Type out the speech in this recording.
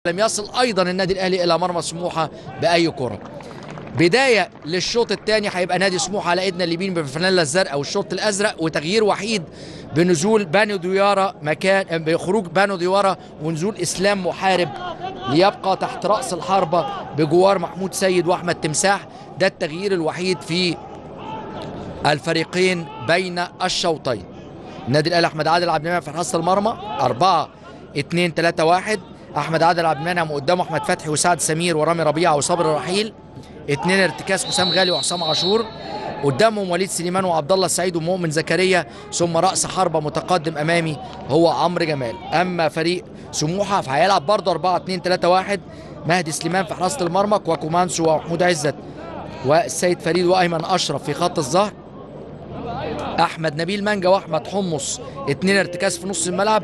لم يصل ايضا النادي الاهلي الى مرمى سموحه باي كره بدايه للشوط الثاني هيبقى نادي سموحه على ايدنا اليمين بالفانيلا الزرقاء والشوط الازرق وتغيير وحيد بنزول بانو ديارة مكان بخروج بانو ديارة ونزول اسلام محارب ليبقى تحت راس الحربه بجوار محمود سيد واحمد تمساح ده التغيير الوحيد في الفريقين بين الشوطين النادي الاهلي احمد عادل عبد المنعم في حراسه المرمى 4 2 3 1 احمد عادل عبد المنعم وقدامه احمد فتحي وسعد سمير ورامي ربيعه وصبري رحيل اثنين ارتكاز حسام غالي وحسام عاشور قدامهم وليد سليمان وعبد الله السعيد ومؤمن زكريا ثم راس حربه متقدم امامي هو عمرو جمال اما فريق سموحه فهيلعب برضه 4 2 3 1 مهدي سليمان في حراسه المرمى كواكومانسو ومحمود عزت والسيد فريد وايمن اشرف في خط الظهر احمد نبيل مانجا واحمد حمص اثنين ارتكاز في نص الملعب